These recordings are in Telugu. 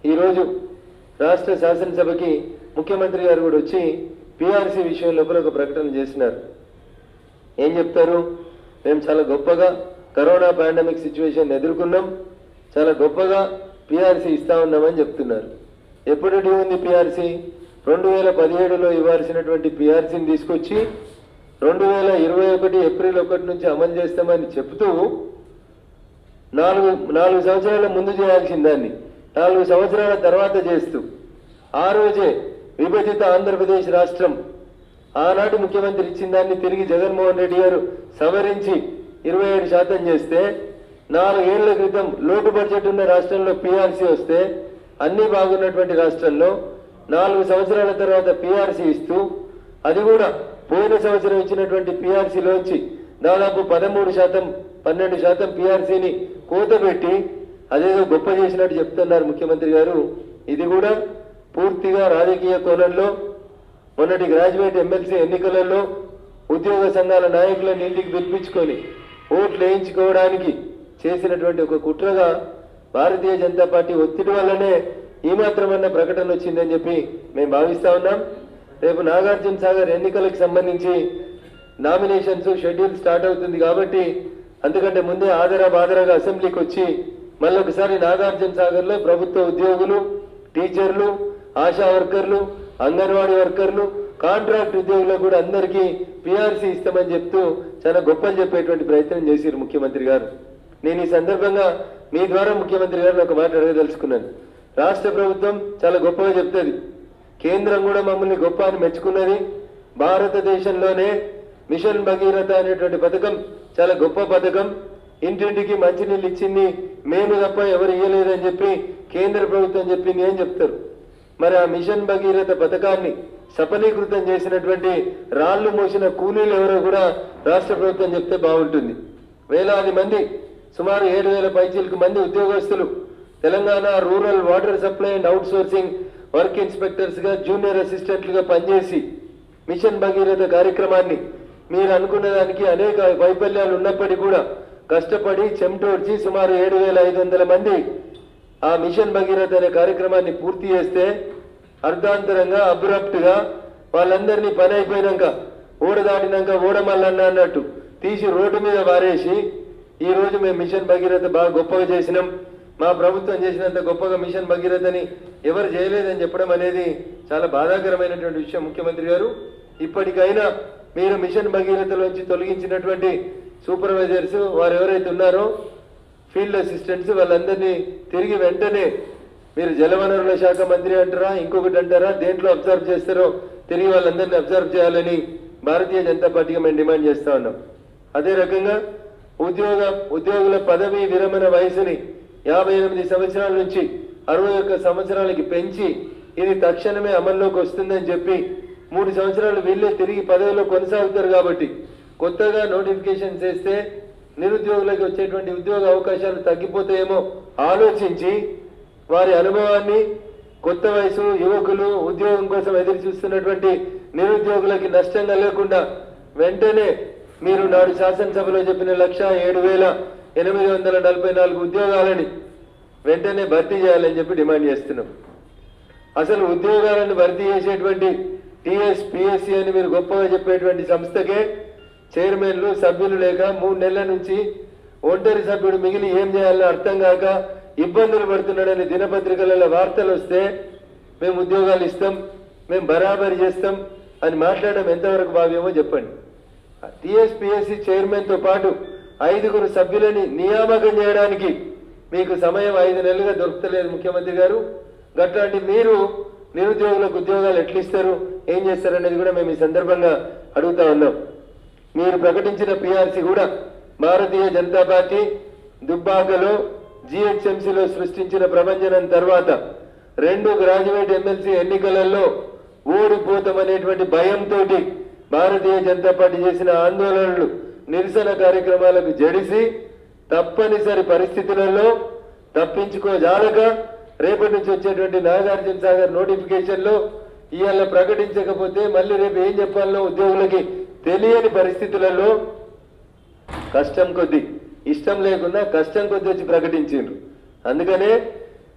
ఈరోజు రాష్ట్ర శాసనసభకి ముఖ్యమంత్రి గారు కూడా వచ్చి పిఆర్సీ విషయం లోపల ఒక ప్రకటన చేసినారు ఏం చెప్తారు మేము చాలా గొప్పగా కరోనా పాండమిక్ సిచ్యువేషన్ ఎదుర్కొన్నాం చాలా గొప్పగా పిఆర్సీ ఇస్తా ఉన్నామని చెప్తున్నారు ఎప్పుడు డ్యూ ఉంది పిఆర్సీ రెండు వేల పదిహేడులో ఇవ్వాల్సినటువంటి పిఆర్సీని తీసుకొచ్చి రెండు వేల ఇరవై ఒకటి ఏప్రిల్ ఒకటి నుంచి అమలు చేస్తామని చెప్తూ నాలుగు నాలుగు సంవత్సరాల ముందు చేయాల్సిన దాన్ని నాలుగు సంవత్సరాల తర్వాత చేస్తూ ఆ రోజే విభజిత ఆంధ్రప్రదేశ్ రాష్ట్రం ఆనాటి ముఖ్యమంత్రి ఇచ్చిన దాన్ని తిరిగి జగన్మోహన్ రెడ్డి గారు సవరించి ఇరవై ఏడు శాతం చేస్తే నాలుగేళ్ల క్రితం లోటు బడ్జెట్ ఉన్న రాష్ట్రంలో పిఆర్సీ వస్తే అన్ని బాగున్నటువంటి రాష్ట్రంలో నాలుగు సంవత్సరాల తర్వాత పిఆర్సీ ఇస్తూ అది కూడా పోయిన సంవత్సరం ఇచ్చినటువంటి పిఆర్సీలోంచి దాదాపు పదమూడు శాతం పన్నెండు శాతం పిఆర్సీని కూతబెట్టి అదేదో గొప్ప చేసినట్టు చెప్తున్నారు ముఖ్యమంత్రి గారు ఇది కూడా పూర్తిగా రాజకీయ కోణంలో మొన్నటి గ్రాడ్యుయేట్ ఎమ్మెల్సీ ఎన్నికలలో ఉద్యోగ సంఘాల నాయకులను ఇంటికి పిలిపించుకొని ఓట్లు వేయించుకోవడానికి చేసినటువంటి ఒక కుట్రగా భారతీయ జనతా పార్టీ ఒత్తిడి వల్లనే ఈ మాత్రమన్న ప్రకటన వచ్చిందని చెప్పి మేము భావిస్తా ఉన్నాం రేపు నాగార్జున సాగర్ ఎన్నికలకు సంబంధించి నామినేషన్స్ షెడ్యూల్ స్టార్ట్ అవుతుంది కాబట్టి అందుకంటే ముందే ఆదరా బాదరాగా అసెంబ్లీకి వచ్చి మళ్ళీ ఒకసారి నాగార్జున సాగర్ లో ప్రభుత్వ ఉద్యోగులు టీచర్లు ఆశా వర్కర్లు అంగన్వాడీ వర్కర్లు కాంట్రాక్ట్ ఉద్యోగులకు కూడా అందరికీ పిఆర్సీ ఇస్తామని చెప్తూ చాలా గొప్పలు చెప్పేటువంటి ప్రయత్నం చేశారు ముఖ్యమంత్రి గారు నేను ఈ సందర్భంగా మీ ద్వారా ముఖ్యమంత్రి గారిని ఒక మాట అడగదలుచుకున్నాను రాష్ట్ర ప్రభుత్వం చాలా గొప్పగా చెప్తుంది కేంద్రం కూడా మమ్మల్ని గొప్ప అని మెచ్చుకున్నది భారతదేశంలోనే మిషన్ భగీరథ అనేటువంటి పథకం చాలా గొప్ప పథకం ఇంటింటికి మంచినీళ్ళు ఇచ్చింది మేము తప్ప ఎవరు ఇయ్యలేదని చెప్పి కేంద్ర ప్రభుత్వం చెప్పింది అని చెప్తారు మరి ఆ మిషన్ భగీరథ పథకాన్ని సఫలీకృతం చేసినటువంటి రాళ్లు మోసిన కూలీలు ఎవరో కూడా రాష్ట్ర ప్రభుత్వం చెప్తే బాగుంటుంది వేలాది మంది సుమారు ఏడు వేల పైచీలకు మంది ఉద్యోగస్తులు Telangana rural water supply and outsourcing work inspectors గా జూనియర్ అసిస్టెంట్లుగా పనిచేసి మిషన్ భగీరథ కార్యక్రమాన్ని మీరు అనుకున్న దానికి అనేక వైఫల్యాలు ఉన్నప్పటికీ కూడా కష్టపడి చెమటోడ్చి సుమారు ఏడు వేల ఐదు వందల మంది ఆ మిషన్ భగీరథ అనే కార్యక్రమాన్ని పూర్తి చేస్తే అర్ధాంతరంగా అబ్రప్ట్ గా వాళ్ళందరినీ పని అయిపోయినాక ఓడ దాటినాక ఓడమల్లన్న అన్నట్టు తీసి రోడ్డు మీద వారేసి ఈ రోజు మేము మిషన్ భగీరథ బాగా గొప్పగా చేసినాం మా ప్రభుత్వం చేసినంత గొప్పగా మిషన్ భగీరథని ఎవరు చేయలేదని చెప్పడం అనేది చాలా బాధాకరమైనటువంటి విషయం ముఖ్యమంత్రి గారు ఇప్పటికైనా మీరు మిషన్ భగీరథలోంచి తొలగించినటువంటి సూపర్వైజర్స్ వారు ఎవరైతే ఉన్నారో ఫీల్డ్ అసిస్టెంట్స్ వాళ్ళందరినీ తిరిగి వెంటనే మీరు జలవనరుల శాఖ మంత్రి అంటారా ఇంకొకటి అంటారా దేంట్లో అబ్జర్వ్ చేస్తారో తిరిగి వాళ్ళందరినీ అబ్జర్వ్ చేయాలని భారతీయ జనతా పార్టీగా మేము డిమాండ్ చేస్తా ఉన్నాం అదే రకంగా ఉద్యోగ ఉద్యోగుల పదవీ విరమణ వయసుని యాభై ఎనిమిది సంవత్సరాల నుంచి అరవై ఒక్క సంవత్సరాలకి పెంచి ఇది తక్షణమే అమల్లోకి వస్తుందని చెప్పి మూడు సంవత్సరాలు వీళ్ళే తిరిగి పదవిలో కొనసాగుతారు కాబట్టి కొత్తగా నోటిఫికేషన్ చేస్తే నిరుద్యోగులకు వచ్చేటువంటి ఉద్యోగ అవకాశాలు తగ్గిపోతాయేమో ఆలోచించి వారి అనుభవాన్ని కొత్త వయసు యువకులు ఉద్యోగం కోసం ఎదురు చూస్తున్నటువంటి నిరుద్యోగులకి నష్టం కలగకుండా వెంటనే మీరు నాడు శాసనసభలో చెప్పిన లక్ష ఏడు వేల ఎనిమిది వందల నలభై నాలుగు ఉద్యోగాలని వెంటనే భర్తీ చేయాలని చెప్పి డిమాండ్ చేస్తున్నాం అసలు ఉద్యోగాలను భర్తీ చేసేటువంటి టిఎస్ పిఎస్సి అని మీరు గొప్పగా చెప్పేటువంటి సంస్థకే చైర్మన్లు సభ్యులు లేక మూడు నెలల నుంచి ఒంటరి సభ్యుడు మిగిలి ఏం చేయాలో అర్థం కాక ఇబ్బందులు పడుతున్నాడని దినపత్రికలలో వార్తలు వస్తే మేము ఉద్యోగాలు ఇస్తాం మేము బరాబరి చేస్తాం అని మాట్లాడడం ఎంతవరకు భావ్యమో చెప్పండి టిఎస్పిఎస్సి చైర్మన్ తో పాటు ఐదుగురు సభ్యులని నియామకం చేయడానికి మీకు సమయం ఐదు నెలలుగా దొరుకుతలేదు ముఖ్యమంత్రి గారు గట్లాంటి మీరు నిరుద్యోగులకు ఉద్యోగాలు ఎట్లా ఇస్తారు ఏం చేస్తారనేది కూడా మేము ఈ సందర్భంగా అడుగుతా ఉన్నాం మీరు ప్రకటించిన పిఆర్సీ కూడా భారతీయ జనతా పార్టీ దుబ్బాకలో జిహెచ్ఎంసీలో సృష్టించిన ప్రభంజనం తర్వాత రెండు గ్రాడ్యుయేట్ ఎమ్మెల్సీ ఎన్నికలలో ఓడిపోతామనేటువంటి భయంతో భారతీయ జనతా పార్టీ చేసిన ఆందోళనలు నిరసన కార్యక్రమాలకు జడిసి తప్పనిసరి పరిస్థితులలో తప్పించుకోజాలక రేపటి నుంచి వచ్చేటువంటి నాగార్జున సాగర్ నోటిఫికేషన్ లో ఇవాళ ప్రకటించకపోతే మళ్ళీ రేపు ఏం చెప్పాలో ఉద్యోగులకి తెలియని పరిస్థితులలో కష్టం కొద్ది ఇష్టం లేకుండా కష్టం కొద్ది వచ్చి ప్రకటించిండ్రు అందుకనే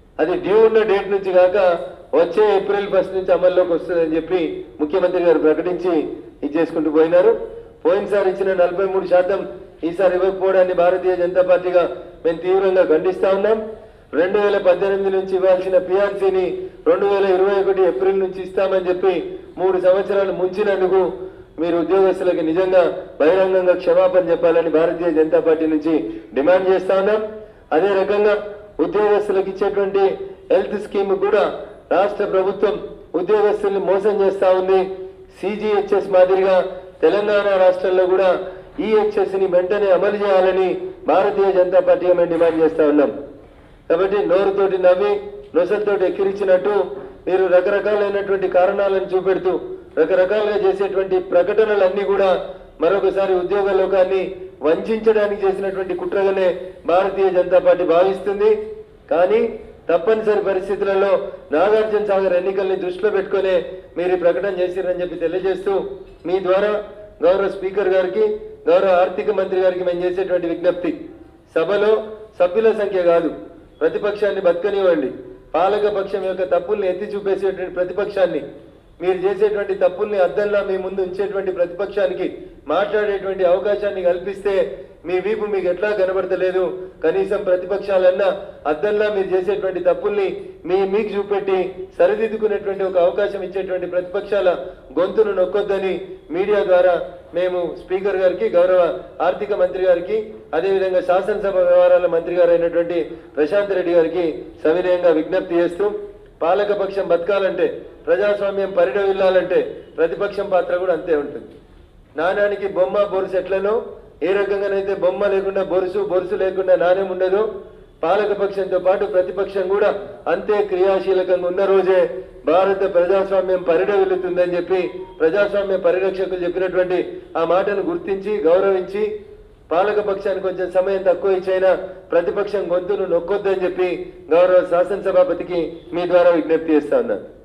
అది డ్యూ ఉన్న డేట్ నుంచి కాక వచ్చే ఏప్రిల్ ఫస్ట్ నుంచి అమల్లోకి వస్తుందని చెప్పి ముఖ్యమంత్రి గారు ప్రకటించి ఇది చేసుకుంటూ పోయినారు పోయినసారి ఇచ్చిన నలభై మూడు శాతం ఈసారి ఇవ్వకపోవడాన్ని భారతీయ జనతా పార్టీగా మేము తీవ్రంగా ఖండిస్తా ఉన్నాం రెండు వేల పద్దెనిమిది నుంచి ఇవ్వాల్సిన పిఆర్సీని రెండు వేల ఇరవై ఒకటి ఏప్రిల్ నుంచి ఇస్తామని చెప్పి మూడు సంవత్సరాలు ముంచినందుకు మీరు ఉద్యోగస్తులకి నిజంగా బహిరంగంగా క్షమాపణ చెప్పాలని భారతీయ జనతా పార్టీ నుంచి డిమాండ్ చేస్తా ఉన్నాం అదే రకంగా ఉద్యోగస్తులకు ఇచ్చేటువంటి హెల్త్ స్కీమ్ కూడా రాష్ట్ర ప్రభుత్వం ఉద్యోగస్తుల్ని మోసం చేస్తా ఉంది సిజిహెచ్ఎస్ మాదిరిగా తెలంగాణ రాష్ట్రంలో కూడా ఈహెచ్ఎస్ ని వెంటనే అమలు చేయాలని భారతీయ జనతా పార్టీగా మేము డిమాండ్ చేస్తా ఉన్నాం కాబట్టి నోరుతోటి నవ్వి నొసలతోటి ఎక్కిరించినట్టు మీరు రకరకాలైనటువంటి కారణాలను చూపెడుతూ రకరకాలుగా చేసేటువంటి ప్రకటనలన్నీ కూడా మరొకసారి ఉద్యోగ లోకాన్ని వంచడానికి చేసినటువంటి కుట్రగానే భారతీయ జనతా పార్టీ భావిస్తుంది కానీ తప్పనిసరి పరిస్థితులలో నాగార్జున సాగర్ ఎన్నికల్ని దృష్టిలో పెట్టుకునే మీరు ఈ ప్రకటన చేసిరని చెప్పి తెలియజేస్తూ మీ ద్వారా గౌరవ స్పీకర్ గారికి గౌరవ ఆర్థిక మంత్రి గారికి మేము చేసేటువంటి విజ్ఞప్తి సభలో సభ్యుల సంఖ్య కాదు ప్రతిపక్షాన్ని బతకనివ్వండి పాలక పక్షం యొక్క తప్పుల్ని ఎత్తి చూపేసేటువంటి ప్రతిపక్షాన్ని మీరు చేసేటువంటి తప్పుల్ని అద్దంలా మీ ముందు ఉంచేటువంటి ప్రతిపక్షానికి మాట్లాడేటువంటి అవకాశాన్ని కల్పిస్తే మీ వీపు మీకు ఎట్లా కనబడతలేదు కనీసం ప్రతిపక్షాలన్నా అద్దంలా మీరు చేసేటువంటి తప్పుల్ని మీ మీకు చూపెట్టి సరిదిద్దుకునేటువంటి ఒక అవకాశం ఇచ్చేటువంటి ప్రతిపక్షాల గొంతును నొక్కొద్దని మీడియా ద్వారా మేము స్పీకర్ గారికి గౌరవ ఆర్థిక మంత్రి గారికి అదేవిధంగా శాసనసభ వ్యవహారాల మంత్రి గారు అయినటువంటి ప్రశాంత్ రెడ్డి గారికి సవినయంగా విజ్ఞప్తి చేస్తూ పాలకపక్షం బతకాలంటే ప్రజాస్వామ్యం పరిడవిల్లాలంటే ప్రతిపక్షం పాత్ర కూడా అంతే ఉంటుంది నాణానికి బొమ్మ బొరుసు ఎట్లనో ఏ రకంగానైతే బొమ్మ లేకుండా బొరుసు బొరుసు లేకుండా నాణ్యం ఉండదో పాలకపక్షంతో పాటు ప్రతిపక్షం కూడా అంతే క్రియాశీలకంగా ఉన్న రోజే భారత ప్రజాస్వామ్యం పరిడవిల్లుతుందని చెప్పి ప్రజాస్వామ్య పరిరక్షకులు చెప్పినటువంటి ఆ మాటను గుర్తించి గౌరవించి పాలక పక్షానికి కొంచెం సమయం తక్కువ ఇచ్చైనా ప్రతిపక్షం గొంతును నొక్కొద్దని చెప్పి గౌరవ శాసనసభాపతికి మీ ద్వారా విజ్ఞప్తి చేస్తా ఉన్నాను